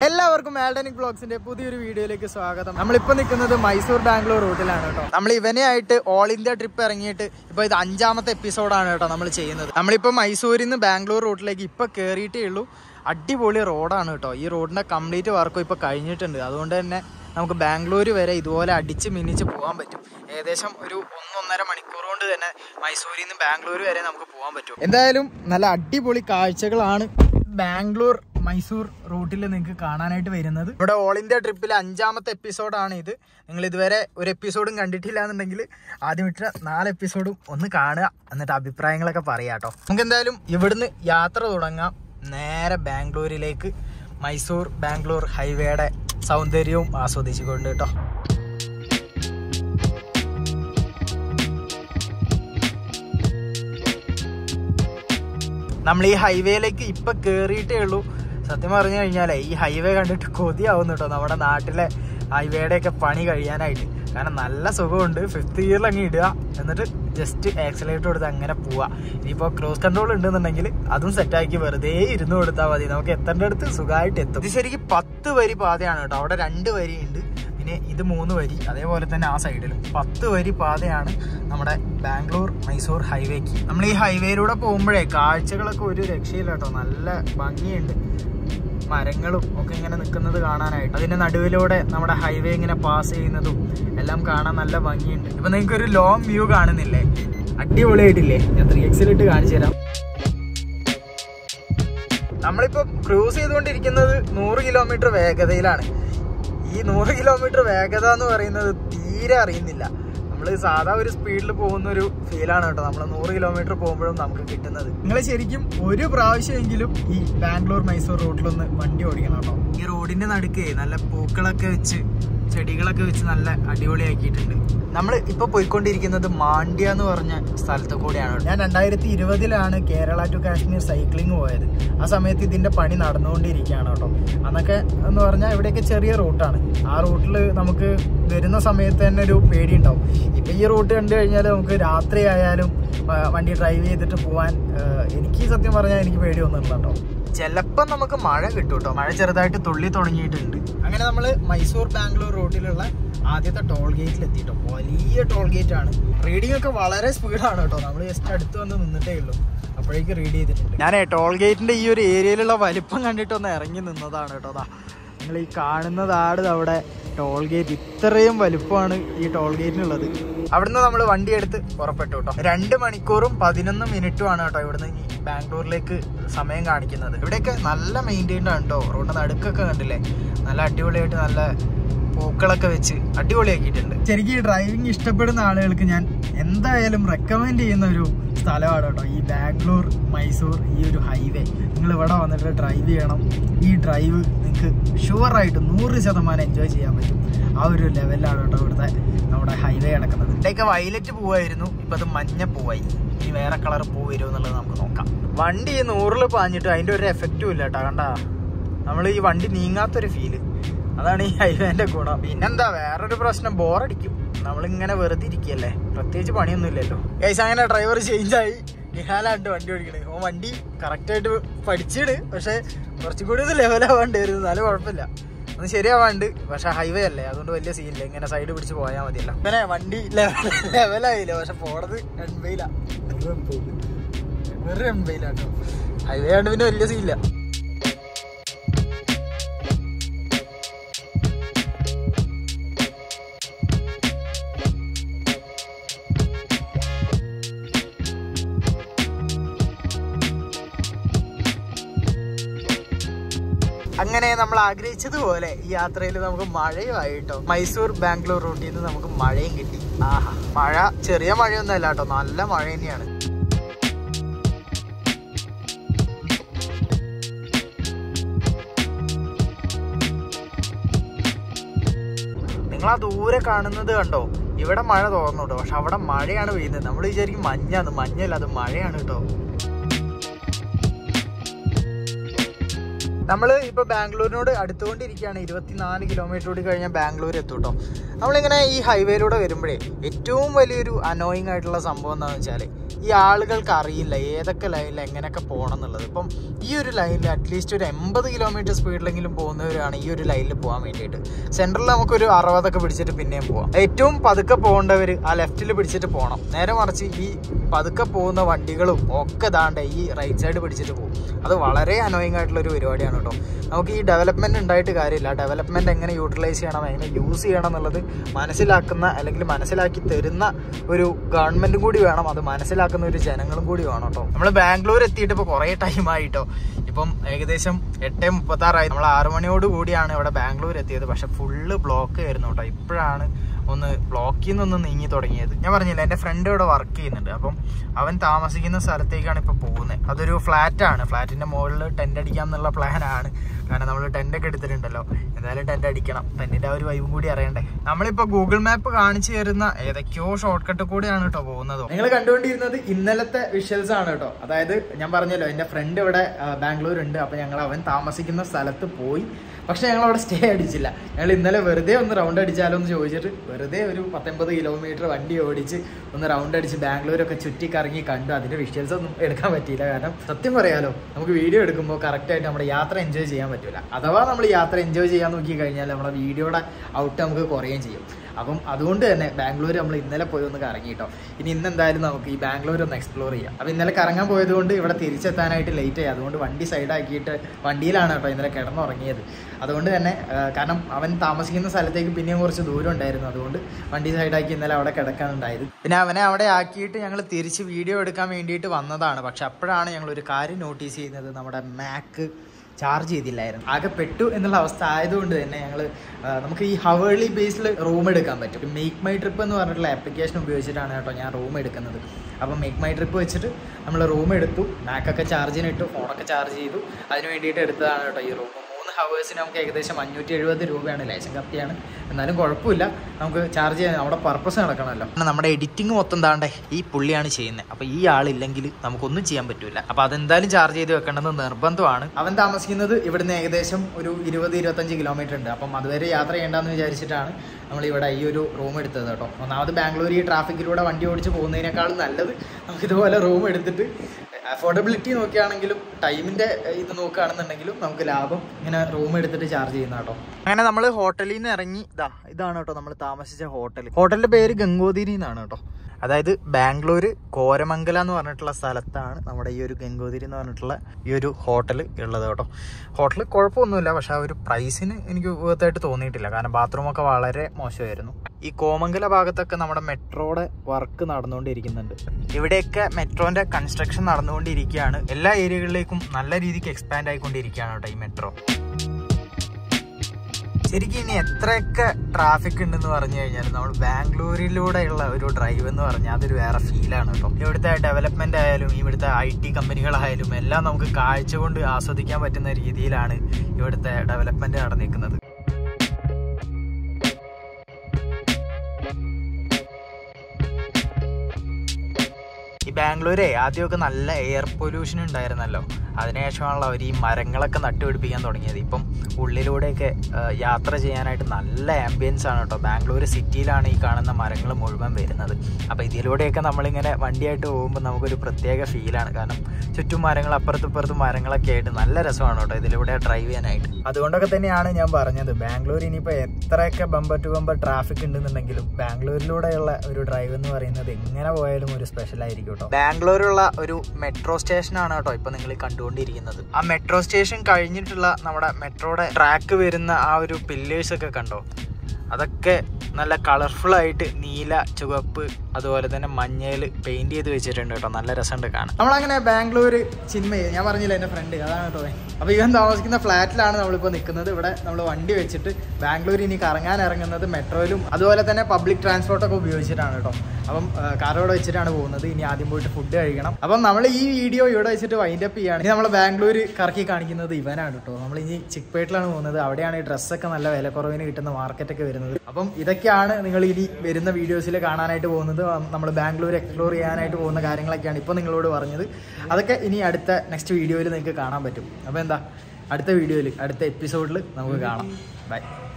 എല്ലാവർക്കും ആൽഡനിക് ബ്ലോഗ്സിന്റെ പുതിയൊരു വീഡിയോയിലേക്ക് സ്വാഗതം നമ്മളിപ്പോ നിൽക്കുന്നത് മൈസൂർ ബാംഗ്ലൂർ റൂട്ടിലാണ് കേട്ടോ നമ്മൾ ഇവനെ ആയിട്ട് ഓൾ ഇന്ത്യ ട്രിപ്പ് ഇറങ്ങിയിട്ട് ഇപ്പൊ ഇത് അഞ്ചാമത്തെ എപ്പിസോഡാണ് കേട്ടോ നമ്മൾ ചെയ്യുന്നത് നമ്മളിപ്പോ മൈസൂരിൽ നിന്ന് ബാംഗ്ലൂർ റൂട്ടിലേക്ക് ഇപ്പൊ കയറിയിട്ടേ ഉള്ളൂ അടിപൊളി റോഡാണ് കേട്ടോ ഈ റോഡിന്റെ കംപ്ലീറ്റ് വർക്കും ഇപ്പൊ കഴിഞ്ഞിട്ടുണ്ട് അതുകൊണ്ട് തന്നെ നമുക്ക് ബാംഗ്ലൂർ വരെ ഇതുപോലെ അടിച്ച് മിന്നിച്ച് പോകാൻ പറ്റും ഏകദേശം ഒരു ഒന്നൊന്നര മണിക്കൂർ കൊണ്ട് തന്നെ മൈസൂരിൽ നിന്ന് ബാംഗ്ലൂർ വരെ നമുക്ക് പോകാൻ പറ്റും എന്തായാലും നല്ല അടിപൊളി കാഴ്ചകളാണ് ബാംഗ്ലൂർ മൈസൂർ റൂട്ടിൽ നിങ്ങൾക്ക് കാണാനായിട്ട് വരുന്നത് ഇവിടെ ഓൾ ഇന്ത്യ ട്രിപ്പിലെ അഞ്ചാമത്തെ എപ്പിസോഡാണ് ഇത് നിങ്ങൾ ഇതുവരെ ഒരു എപ്പിസോഡും കണ്ടിട്ടില്ല എന്നുണ്ടെങ്കിൽ ആദ്യം ഇട്ട നാല് എപ്പിസോഡും ഒന്ന് കാണുക എന്നിട്ട് അഭിപ്രായങ്ങളൊക്കെ പറയാം കേട്ടോ നമുക്ക് എന്തായാലും ഇവിടുന്ന് യാത്ര തുടങ്ങാം നേരെ ബാംഗ്ലൂരിലേക്ക് മൈസൂർ ബാംഗ്ലൂർ ഹൈവേയുടെ സൗന്ദര്യവും ആസ്വദിച്ചുകൊണ്ട് കേട്ടോ നമ്മൾ ഈ ഹൈവേയിലേക്ക് ഇപ്പൊ കേറിയിട്ടേ ഉള്ളൂ സത്യം പറഞ്ഞു കഴിഞ്ഞാലേ ഈ ഹൈവേ കണ്ടിട്ട് കൊതിയാവുന്നു കേട്ടോ നമ്മുടെ നാട്ടിലെ ഹൈവേയുടെ ഒക്കെ പണി കഴിയാനായിട്ട് കാരണം നല്ല സുഖമുണ്ട് ഫിഫ്ത്ത് ഗിയറിൽ അങ്ങ് ഇടുക എന്നിട്ട് ജസ്റ്റ് ആക്സിലേറ്റർ കൊടുത്ത് അങ്ങനെ പോവുക ഇനിയിപ്പോൾ ക്രോസ് കൺട്രോൾ ഉണ്ടെന്നുണ്ടെങ്കിൽ അതും സെറ്റാക്കി വെറുതെ ഇരുന്ന് കൊടുത്താൽ മതി നമുക്ക് എത്തേണ്ട അടുത്ത് സുഖമായിട്ട് എത്തും ഇത് ശരിക്കും പത്ത് വരി പാതയാണ് കേട്ടോ അവിടെ രണ്ട് വരി ഉണ്ട് പിന്നെ ഇത് മൂന്ന് വരി അതേപോലെ തന്നെ ആ സൈഡിലും പത്ത് വരി പാതയാണ് നമ്മുടെ ബാംഗ്ലൂർ മൈസൂർ ഹൈവേക്ക് നമ്മൾ ഈ ഹൈവേയിലൂടെ പോകുമ്പോഴേ കാഴ്ചകളൊക്കെ ഒരു രക്ഷയില്ല കേട്ടോ നല്ല ഭംഗിയുണ്ട് മരങ്ങളും ഒക്കെ ഇങ്ങനെ നിൽക്കുന്നത് കാണാനായിട്ട് അതിന്റെ നടുവിലൂടെ നമ്മുടെ ഹൈവേ ഇങ്ങനെ പാസ് ചെയ്യുന്നതും എല്ലാം കാണാൻ നല്ല ഭംഗിയുണ്ട് ഇപ്പൊ നിങ്ങൾക്ക് ഒരു ലോങ് വ്യൂ കാണുന്നില്ലേ അടിപൊളിയായിട്ടില്ലേ ഞാൻ ത്രീ എക്സിലിട്ട് കാണിച്ചു തരാം നമ്മളിപ്പോ ക്രൂസ് ചെയ്തുകൊണ്ടിരിക്കുന്നത് നൂറ് കിലോമീറ്റർ വേഗതയിലാണ് ഈ നൂറ് കിലോമീറ്റർ വേഗത എന്ന് പറയുന്നത് തീരെ അറിയുന്നില്ല നമ്മൾ സാധാ ഒരു സ്പീഡിൽ പോകുന്ന ഒരു ഫീലാണ് കേട്ടോ നമ്മൾ നൂറ് കിലോമീറ്റർ പോകുമ്പോഴും നമുക്ക് കിട്ടുന്നത് നിങ്ങൾ ശരിക്കും ഒരു പ്രാവശ്യമെങ്കിലും ഈ ബാംഗ്ലൂർ മൈസൂർ റോഡിലൊന്ന് വണ്ടി ഓടിക്കണം കേട്ടോ ഈ റോഡിന്റെ നടുക്ക് നല്ല പൂക്കളൊക്കെ വെച്ച് ചെടികളൊക്കെ വെച്ച് നല്ല അടിപൊളിയാക്കിയിട്ടുണ്ട് നമ്മൾ ഇപ്പൊ പോയിക്കൊണ്ടിരിക്കുന്നത് മാണ്ഡ്യ എന്ന് പറഞ്ഞ സ്ഥലത്ത് കൂടെയാണ് ഞാൻ രണ്ടായിരത്തി ഇരുപതിലാണ് കേരള ടു കാശ്മീർ സൈക്ലിംഗ് പോയത് ആ സമയത്ത് ഇതിന്റെ പണി നടന്നുകൊണ്ടിരിക്കുകയാണ് കേട്ടോ അന്നൊക്കെ എന്ന് പറഞ്ഞാൽ ഇവിടെയൊക്കെ ചെറിയ റൂട്ടാണ് ആ റൂട്ടിൽ നമുക്ക് വരുന്ന സമയത്ത് തന്നെ ഒരു പേടി ഉണ്ടാവും ഇപ്പൊ ഈ റൂട്ട് കണ്ടു കഴിഞ്ഞാൽ നമുക്ക് രാത്രി ആയാലും ആ, വണ്ടി ഡ്രൈവ് ചെയ്തിട്ട് പോവാൻ ആ, എനിക്ക് സത്യം പറഞ്ഞാൽ എനിക്ക് പേടിയൊന്നുമില്ല കേട്ടോ ചിലപ്പം നമുക്ക് മഴ കിട്ടും കേട്ടോ മഴ ചെറുതായിട്ട് തുള്ളി തുടങ്ങിയിട്ടുണ്ട് അങ്ങനെ നമ്മൾ മൈസൂർ ബാംഗ്ലൂർ റൂട്ടിലുള്ള ആദ്യത്തെ ടോൾ ഗേറ്റിൽ എത്തിട്ടോ വലിയ ടോൾ ഗേറ്റ് ആണ് റീഡിംഗ് ഒക്കെ വളരെ സ്പീഡാണ് കേട്ടോ നമ്മൾ ജസ്റ്റ് അടുത്ത് വന്ന് നിന്നിട്ടേ ഉള്ളൂ അപ്പോഴേക്ക് റീഡ് ചെയ്തിട്ടുണ്ട് ഞാൻ ടോൾ ഗേറ്റിന്റെ ഈ ഒരു ഏരിയയിലുള്ള വലിപ്പം കണ്ടിട്ടൊന്ന് ഇറങ്ങി നിന്നതാണ് കേട്ടോ ദാ നിങ്ങൾ ഈ കാണുന്നതാണ് അവിടെ ടോൾ ഗേറ്റ് ഇത്രയും വലുപ്പമാണ് ഈ ടോൾ ഗേറ്റിനുള്ളത് അവിടുന്ന് നമ്മൾ വണ്ടി എടുത്ത് പുറപ്പെട്ടു കേട്ടോ രണ്ട് മണിക്കൂറും പതിനൊന്ന് മിനിറ്റുമാണ് കേട്ടോ ഇവിടുന്ന് ഇനി ബാംഗ്ലൂരിലേക്ക് സമയം കാണിക്കുന്നത് ഇവിടെയൊക്കെ നല്ല മെയിൻറ്റൈൻഡ് ആണ് കേട്ടോ റോഡ് നടുക്കൊക്കെ കണ്ടില്ലേ നല്ല അടിപൊളിയായിട്ട് നല്ല പൂക്കളൊക്കെ വെച്ച് അടിപൊളിയാക്കിയിട്ടുണ്ട് ശരിക്കും ഈ ഡ്രൈവിംഗ് ഇഷ്ടപ്പെടുന്ന ആളുകൾക്ക് ഞാൻ എന്തായാലും റെക്കമെൻഡ് ചെയ്യുന്ന ഒരു സ്ഥലമാണ് കേട്ടോ ഈ ബാംഗ്ലൂർ മൈസൂർ ഈ ഒരു ഹൈവേ നിങ്ങൾ ഇവിടെ വന്നിട്ട് ഡ്രൈവ് ചെയ്യണം ഈ ഡ്രൈവ് നിങ്ങൾക്ക് ഷുവറായിട്ട് നൂറ് ശതമാനം എൻജോയ് ചെയ്യാൻ പറ്റും ആ ഒരു ലെവലിലാണ് കേട്ടോ ഇവിടുത്തെ നമ്മുടെ ഹൈവേ കിടക്കുന്നത് ഇവിടെയൊക്കെ വയലറ്റ് പൂവായിരുന്നു ഇപ്പം അത് മഞ്ഞ പൂവായി ഇനി വേറെ കളർ പൂ വരുമോ എന്നുള്ളത് നമുക്ക് നോക്കാം വണ്ടി ഈ നൂറിൽ പാഞ്ഞിട്ട് അതിൻ്റെ ഒരു എഫക്റ്റും ഇല്ല കേട്ടോ കണ്ടാ നമ്മൾ ഈ വണ്ടി നീങ്ങാത്തൊരു ഫീല് അതാണ് ഈ ഹൈവേന്റെ ഗുണം പിന്നെന്താ വേറൊരു പ്രശ്നം ബോറടിക്കും നമ്മളിങ്ങനെ വെറുതെ ഇരിക്കുകയല്ലേ പ്രത്യേകിച്ച് പണിയൊന്നും ഇല്ലല്ലോ ഏസ് അങ്ങനെ ഡ്രൈവർ ചേഞ്ച് ആയി നിഹാലാണ്ട് വണ്ടി ഓടിക്കണേ ഓ വണ്ടി കറക്റ്റ് ആയിട്ട് പഠിച്ചിട് പക്ഷെ കുറച്ചും കൂടി ഒന്ന് ലെവലാവാണ്ടായിരുന്നു എന്നാലും കുഴപ്പമില്ല ഒന്ന് ശരിയാവാണ്ട് പക്ഷെ ഹൈവേ അല്ലേ അതുകൊണ്ട് വലിയ സീനില്ല ഇങ്ങനെ സൈഡ് പിടിച്ച് പോയാൽ മതിയല്ലോ അങ്ങനെ വണ്ടി ലെവൽ ലെവലായില്ല പക്ഷെ പോണത് എൺപയില വെറും എൺപയിലാട്ടോ ഹൈവേ ആണ്ട് പിന്നെ വലിയ സീനില്ല അങ്ങനെ നമ്മൾ ആഗ്രഹിച്ചതുപോലെ ഈ യാത്രയിൽ നമുക്ക് മഴയും ആയിട്ടോ മൈസൂർ ബാംഗ്ലൂർ റൂട്ടിൽ നിന്ന് നമുക്ക് മഴയും കിട്ടി ആഹാ മഴ ചെറിയ മഴയൊന്നും അല്ല കേട്ടോ നല്ല മഴ തന്നെയാണ് നിങ്ങൾ ആ ദൂരെ കാണുന്നത് കണ്ടോ ഇവിടെ മഴ തോന്നുന്നു കേട്ടോ പക്ഷെ അവിടെ മഴയാണ് പെയ്യുന്നത് നമ്മൾ വിചാരിക്കും മഞ്ഞാന്ന് മഞ്ഞല്ല അത് മഴയാണ് കേട്ടോ നമ്മൾ ഇപ്പോൾ ബാംഗ്ലൂരിനോട് അടുത്തുകൊണ്ടിരിക്കുകയാണ് ഇരുപത്തിനാല് കിലോമീറ്റർ കൂടി കഴിഞ്ഞാൽ ബാംഗ്ലൂർ എത്തും കേട്ടോ നമ്മളിങ്ങനെ ഈ ഹൈവേയിലൂടെ വരുമ്പോഴേ ഏറ്റവും വലിയൊരു അനോയിങ് ആയിട്ടുള്ള സംഭവം എന്താണെന്ന് വെച്ചാൽ ഈ ആളുകൾക്ക് അറിയില്ല ഏതൊക്കെ ലൈനിൽ എങ്ങനെയൊക്കെ പോകണം എന്നുള്ളത് ഇപ്പം ഈ ഒരു ലൈനിൽ അറ്റ്ലീസ്റ്റ് ഒരു എൺപത് കിലോമീറ്റർ സ്പീഡിലെങ്കിലും പോകുന്നവരാണ് ഈ ഒരു ലൈനിൽ പോകാൻ വേണ്ടിയിട്ട് സെൻട്രലിൽ നമുക്കൊരു അറുപതൊക്കെ പിടിച്ചിട്ട് പിന്നെയും പോവാം ഏറ്റവും പതുക്കെ പോകേണ്ടവർ ആ ലെഫ്റ്റിൽ പിടിച്ചിട്ട് പോകണം നേരെ മറിച്ച് ഈ പതുക്കെ പോകുന്ന വണ്ടികളും ഒക്കെ ദാണ്ട് ഈ റൈറ്റ് സൈഡ് പിടിച്ചിട്ട് പോകും അത് വളരെ അനോയിങ് ആയിട്ടുള്ള ഒരു പരിപാടിയാണ് കേട്ടോ നമുക്ക് ഈ ഡെവലപ്മെന്റ് ഉണ്ടായിട്ട് കാര്യമില്ല ഡെവലപ്മെന്റ് എങ്ങനെ യൂട്ടിലൈസ് ചെയ്യണം എങ്ങനെ യൂസ് ചെയ്യണം എന്നുള്ളത് മനസ്സിലാക്കുന്ന അല്ലെങ്കിൽ മനസ്സിലാക്കി തരുന്ന ഒരു ഗവൺമെന്റും കൂടി വേണം അത് മനസ്സിലാക്കുന്ന ഒരു ജനങ്ങളും കൂടി വേണം കേട്ടോ നമ്മൾ ബാംഗ്ലൂർ എത്തിയിട്ട് ഇപ്പോൾ കുറേ ടൈം ആയിട്ടോ ഇപ്പം ഏകദേശം എട്ട് മുപ്പത്തി ആറായി നമ്മൾ ആറു മണിയോട് കൂടിയാണ് ഇവിടെ ബാംഗ്ലൂർ എത്തിയത് പക്ഷെ ഫുള്ള് ബ്ലോക്ക് ആയിരുന്നു കേട്ടോ ഇപ്പോഴാണ് ഒന്ന് ബ്ലോക്കിൽ നിന്നൊന്ന് നീങ്ങി തുടങ്ങിയത് ഞാൻ പറഞ്ഞില്ല എൻ്റെ ഫ്രണ്ട് ഇവിടെ വർക്ക് ചെയ്യുന്നുണ്ട് അപ്പം അവൻ താമസിക്കുന്ന സ്ഥലത്തേക്കാണ് ഇപ്പോൾ പോകുന്നത് അതൊരു ഫ്ലാറ്റ് ആണ് ഫ്ലാറ്റിൻ്റെ മുകളിൽ ടെൻ്റ് അടിക്കാം എന്നുള്ള പ്ലാനാണ് കാരണം നമ്മൾ ടെൻ്റ് ഒക്കെ എടുത്തിട്ടുണ്ടല്ലോ എന്തായാലും ടെൻ്റ് അടിക്കണം ടെൻറ്റിൻ്റെ ആ ഒരു വൈബും കൂടി അറിയണ്ടേ നമ്മളിപ്പോൾ ഗൂഗിൾ മാപ്പ് കാണിച്ചു തരുന്ന ഏതൊക്കെയോ ഷോർട്ട് കട്ട് കൂടെയാണ് കേട്ടോ പോകുന്നത് നിങ്ങൾ കണ്ടുകൊണ്ടിരുന്നത് ഇന്നലത്തെ വിഷ്വൽസ് ആണ് കേട്ടോ അതായത് ഞാൻ പറഞ്ഞല്ലോ എൻ്റെ ഫ്രണ്ട് ഇവിടെ ആ, ബാംഗ്ലൂർ ഉണ്ട് അപ്പോൾ ഞങ്ങൾ അവൻ താമസിക്കുന്ന സ്ഥലത്ത് പോയി പക്ഷെ ഞങ്ങൾ അവിടെ സ്റ്റേ അടിച്ചില്ല ഞങ്ങൾ ഇന്നലെ വെറുതെ ഒന്ന് റൗണ്ട് അടിച്ചാലോ എന്ന് ചോദിച്ചിട്ട് വെറുതെ ഒരു പത്തൊമ്പത് കിലോമീറ്റർ വണ്ടി ഓടിച്ച് ഒന്ന് റൗണ്ട് അടിച്ച് ബാംഗ്ലൂരൊക്കെ ചുറ്റിക്കറങ്ങി കണ്ടു അതിന്റെ വിഷ്വൽസ് ഒന്നും എടുക്കാൻ പറ്റിയില്ല കാരണം സത്യം പറയാലോ നമുക്ക് വീഡിയോ എടുക്കുമ്പോൾ കറക്റ്റായിട്ട് നമ്മുടെ യാത്ര എൻജോയ് ചെയ്യാൻ പറ്റില്ല അഥവാ നമ്മൾ യാത്ര എൻജോയ് ചെയ്യാൻ നോക്കി കഴിഞ്ഞാൽ നമ്മുടെ വീഡിയോയുടെ ഔട്ട് നമുക്ക് കുറയുകയും ചെയ്യും അപ്പം അതുകൊണ്ട് തന്നെ ബാംഗ്ലൂർ നമ്മൾ ഇന്നലെ പോയി ഒന്ന് കറങ്ങി കേട്ടോ ഇനി ഇന്ന് എന്തായാലും നമുക്ക് ഈ ബാംഗ്ലൂർ ഒന്ന് എക്സ്പ്ലോർ ചെയ്യാം അപ്പം ഇന്നലെ കറങ്ങാൻ പോയത് കൊണ്ട് ഇവിടെ തിരിച്ചെത്താനായിട്ട് ലേറ്റ് ആയി അതുകൊണ്ട് വണ്ടി സൈഡാക്കിയിട്ട് വണ്ടിയിലാണ് കേട്ടോ ഇന്നലെ കിടന്നുറങ്ങിയത് അതുകൊണ്ട് തന്നെ ആ, കാരണം അവൻ താമസിക്കുന്ന സ്ഥലത്തേക്ക് പിന്നെയും കുറച്ച് ദൂരം ഉണ്ടായിരുന്നു അതുകൊണ്ട് വണ്ടി സൈഡാക്കി ഇന്നലെ അവിടെ കിടക്കാനുണ്ടായത് പിന്നെ അവനെ അവിടെ ആക്കിയിട്ട് ഞങ്ങൾ തിരിച്ച് വീഡിയോ എടുക്കാൻ വേണ്ടിയിട്ട് വന്നതാണ് പക്ഷെ അപ്പോഴാണ് ഞങ്ങൾ ഒരു കാര്യം നോട്ടീസ് ചെയ്യുന്നത് നമ്മുടെ മാക്ക് ചാർജ് ചെയ്തില്ലായിരുന്നു ആകെ പെട്ടു എന്നുള്ള അവസ്ഥ ആയതുകൊണ്ട് തന്നെ ഞങ്ങൾ നമുക്ക് ഈ ഹവേർലി ബേസിൽ റൂം എടുക്കാൻ പറ്റും മേക്ക് മൈ ട്രിപ്പ് എന്ന് പറഞ്ഞിട്ടുള്ള ആപ്ലിക്കേഷൻ ഉപയോഗിച്ചിട്ടാണ് കേട്ടോ ഞാൻ റൂം എടുക്കുന്നത് അപ്പം മേക്ക് മൈ ട്രിപ്പ് വെച്ചിട്ട് നമ്മൾ റൂം എടുത്തു മാക്കൊക്കെ ചാർജിന് ഇട്ടു ഫോണൊക്കെ ചാർജ് ചെയ്തു അതിന് വേണ്ടിയിട്ട് എടുത്തതാണ് കേട്ടോ ഈ റൂം മൂന്ന് ഹവേഴ്സിന് നമുക്ക് ഏകദേശം അഞ്ഞൂറ്റി എഴുപത് രൂപയാണ് ലേശം കത്തിയാണ് എന്നാലും കുഴപ്പമില്ല നമുക്ക് ചാർജ് ചെയ്യാൻ നമ്മുടെ പർപ്പസ് നടക്കണമല്ലോ നമ്മുടെ എഡിറ്റിംഗ് മൊത്തം താണ്ടേ ഈ പുള്ളിയാണ് ചെയ്യുന്നത് അപ്പോൾ ഈ ആളില്ലെങ്കിൽ നമുക്കൊന്നും ചെയ്യാൻ പറ്റില്ല അപ്പോൾ അതെന്തായാലും ചാർജ് ചെയ്ത് വെക്കേണ്ടത് നിർബന്ധമാണ് അവൻ താമസിക്കുന്നത് ഇവിടുന്ന് ഏകദേശം ഒരു ഇരുപത് ഇരുപത്തഞ്ച് കിലോമീറ്റർ ഉണ്ട് അപ്പം അതുവരെ യാത്ര ചെയ്യേണ്ടെന്ന് വിചാരിച്ചിട്ടാണ് നമ്മൾ ഇവിടെ ഈ ഒരു റൂം എടുത്തത് കേട്ടോ ഒന്നാമത് ബാംഗ്ലൂർ ഈ ട്രാഫിക്കിലൂടെ വണ്ടി ഓടിച്ച് പോകുന്നതിനേക്കാളും നല്ലത് നമുക്ക് ഇതുപോലെ റൂം എടുത്തിട്ട് അഫോർഡബിലിറ്റി നോക്കുകയാണെങ്കിലും ടൈമിന്റെ ഇത് നോക്കുകയാണെന്നുണ്ടെങ്കിലും നമുക്ക് ലാഭം ഇങ്ങനെ റൂം എടുത്തിട്ട് ചാർജ് ചെയ്യുന്ന കേട്ടോ അങ്ങനെ നമ്മൾ ഹോട്ടലിൽ നിന്ന് ഇറങ്ങി ഇതാ ഇതാണ് കേട്ടോ നമ്മൾ താമസിച്ച ഹോട്ടൽ ഹോട്ടലിന്റെ പേര് ഗംഗോതിരി എന്നാണ് കേട്ടോ അതായത് ബാംഗ്ലൂര് കോരമംഗല എന്ന് പറഞ്ഞിട്ടുള്ള സ്ഥലത്താണ് നമ്മുടെ ഈ ഒരു ഗംഗോതിരി എന്ന് പറഞ്ഞിട്ടുള്ള ഈ ഒരു ഹോട്ടൽ ഉള്ളത് കേട്ടോ ഹോട്ടൽ കുഴപ്പമൊന്നുമില്ല പക്ഷെ ആ ഒരു പ്രൈസിന് എനിക്ക് വേർത്തായിട്ട് തോന്നിയിട്ടില്ല കാരണം ബാത്റൂമൊക്കെ വളരെ മോശമായിരുന്നു ഈ കോമംഗല ഭാഗത്തൊക്കെ നമ്മുടെ മെട്രോയുടെ വർക്ക് നടന്നുകൊണ്ടിരിക്കുന്നുണ്ട് ഇവിടെയൊക്കെ മെട്രോന്റെ കൺസ്ട്രക്ഷൻ നടന്നുകൊണ്ടിരിക്കുകയാണ് എല്ലാ ഏരിയകളിലേക്കും നല്ല രീതിക്ക് എക്സ്പാൻഡ് ആയിക്കൊണ്ടിരിക്കുകയാണ് കേട്ടോ ഈ മെട്രോ ശരിക്കും ഇനി എത്രയൊക്കെ ട്രാഫിക് ഉണ്ടെന്ന് പറഞ്ഞു കഴിഞ്ഞാൽ നമ്മൾ ബാംഗ്ലൂരിലൂടെയുള്ള ഒരു ഡ്രൈവ് എന്ന് പറഞ്ഞാൽ അതൊരു വേറെ ഫീലാണ് കേട്ടോ ഇവിടുത്തെ ഡെവലപ്മെന്റ് ആയാലും ഇവിടുത്തെ ഐ ടി കമ്പനികളായാലും എല്ലാം നമുക്ക് കാഴ്ച കൊണ്ട് ആസ്വദിക്കാൻ പറ്റുന്ന രീതിയിലാണ് ഇവിടുത്തെ ഡെവലപ്മെന്റ് നടന്നിരിക്കുന്നത് ഈ ബാംഗ്ലൂരെ ആദ്യമൊക്കെ നല്ല എയർ പൊല്യൂഷൻ ഉണ്ടായിരുന്നല്ലോ അതിനുശേഷമാണല്ലോ അവർ ഈ മരങ്ങളൊക്കെ നട്ടുപിടിപ്പിക്കാൻ തുടങ്ങിയത് ഇപ്പം ഉള്ളിലൂടെയൊക്കെ ആ, യാത്ര ചെയ്യാനായിട്ട് നല്ല ആംബിയൻസ് ആണ് കേട്ടോ ബാംഗ്ലൂർ സിറ്റിയിലാണ് ഈ കാണുന്ന മരങ്ങൾ മുഴുവൻ വരുന്നത് അപ്പോൾ ഇതിലൂടെയൊക്കെ നമ്മളിങ്ങനെ വണ്ടിയായിട്ട് പോകുമ്പോൾ നമുക്കൊരു പ്രത്യേക ഫീലാണ് കാരണം ചുറ്റും മരങ്ങൾ അപ്പുറത്തും ഇപ്പുറത്തും മരങ്ങളൊക്കെ ആയിട്ട് നല്ല രസമാണ് കേട്ടോ ഇതിലൂടെ ഡ്രൈവ് ചെയ്യാനായിട്ട് അതുകൊണ്ടൊക്കെ തന്നെയാണ് ഞാൻ പറഞ്ഞത് ബാംഗ്ലൂർ ഇനിയിപ്പോൾ എത്രയൊക്കെ ബമ്പർ ടു ബമ്പർ ട്രാഫിക് ഉണ്ടെന്നുണ്ടെങ്കിലും ബാംഗ്ലൂരിലൂടെയുള്ള ഒരു ഡ്രൈവ് എന്ന് പറയുന്നത് എങ്ങനെ പോയാലും ഒരു സ്പെഷ്യൽ ആയിരിക്കും കേട്ടോ ബാംഗ്ലൂരുള്ള ഒരു മെട്രോ സ്റ്റേഷനാണ് കേട്ടോ ഇപ്പൊ നിങ്ങൾ കണ്ടുകൊണ്ടിരിക്കുന്നത് ആ മെട്രോ സ്റ്റേഷൻ കഴിഞ്ഞിട്ടുള്ള നമ്മുടെ മെട്രോയുടെ ട്രാക്ക് വരുന്ന ആ ഒരു പില്ലേഴ്സ് ഒക്കെ കണ്ടോ അതൊക്കെ നല്ല കളർഫുൾ ആയിട്ട് നീല ചുവപ്പ് അതുപോലെ തന്നെ മഞ്ഞയിൽ പെയിന്റ് ചെയ്ത് വെച്ചിട്ടുണ്ട് കേട്ടോ നല്ല രസമുണ്ട് കാണാൻ നമ്മളങ്ങനെ ബാംഗ്ലൂർ ചിന്മയ ഞാൻ പറഞ്ഞില്ല എൻ്റെ ഫ്രണ്ട് അതാണ് കേട്ടോ അപ്പോൾ ഇവൻ താമസിക്കുന്ന ഫ്ലാറ്റിലാണ് നമ്മളിപ്പോൾ നിൽക്കുന്നത് ഇവിടെ നമ്മൾ വണ്ടി വെച്ചിട്ട് ബാംഗ്ലൂർ ഇനി കറങ്ങാൻ ഇറങ്ങുന്നത് മെട്രോയിലും അതുപോലെ തന്നെ പബ്ലിക് ട്രാൻസ്പോർട്ടൊക്കെ ഉപയോഗിച്ചിട്ടാണ് കേട്ടോ അപ്പം കാറോടെ വെച്ചിട്ടാണ് പോകുന്നത് ഇനി ആദ്യം പോയിട്ട് ഫുഡ് കഴിക്കണം അപ്പം നമ്മൾ ഈ വീഡിയോ ഇവിടെ വെച്ചിട്ട് വൈൻഡ് അപ്പ് ചെയ്യാണ് ഇനി നമ്മൾ ബാംഗ്ലൂർ കറക്കി കാണിക്കുന്നത് ഇവനാണ് കേട്ടോ നമ്മൾ ഇനി ചിക്പേട്ടിലാണ് പോകുന്നത് അവിടെയാണ് ഈ ഡ്രസ്സൊക്കെ നല്ല വിലക്കുറവിന് കിട്ടുന്ന മാർക്കറ്റൊക്കെ വരുന്നത് അപ്പം ഇതൊക്കെയാണ് നിങ്ങൾ ഇനി വരുന്ന വീഡിയോസിൽ കാണാനായിട്ട് പോകുന്നത് നമ്മൾ ബാംഗ്ലൂർ എക്സ്പ്ലോർ ചെയ്യാനായിട്ട് പോകുന്ന കാര്യങ്ങളൊക്കെയാണ് ഇപ്പോൾ നിങ്ങളോട് പറഞ്ഞത് അതൊക്കെ ഇനി അടുത്ത നെക്സ്റ്റ് വീഡിയോയിൽ നിങ്ങൾക്ക് കാണാൻ പറ്റും അപ്പോൾ എന്താ അടുത്ത വീഡിയോയിൽ അടുത്ത എപ്പിസോഡിൽ നമുക്ക് കാണാം ബൈ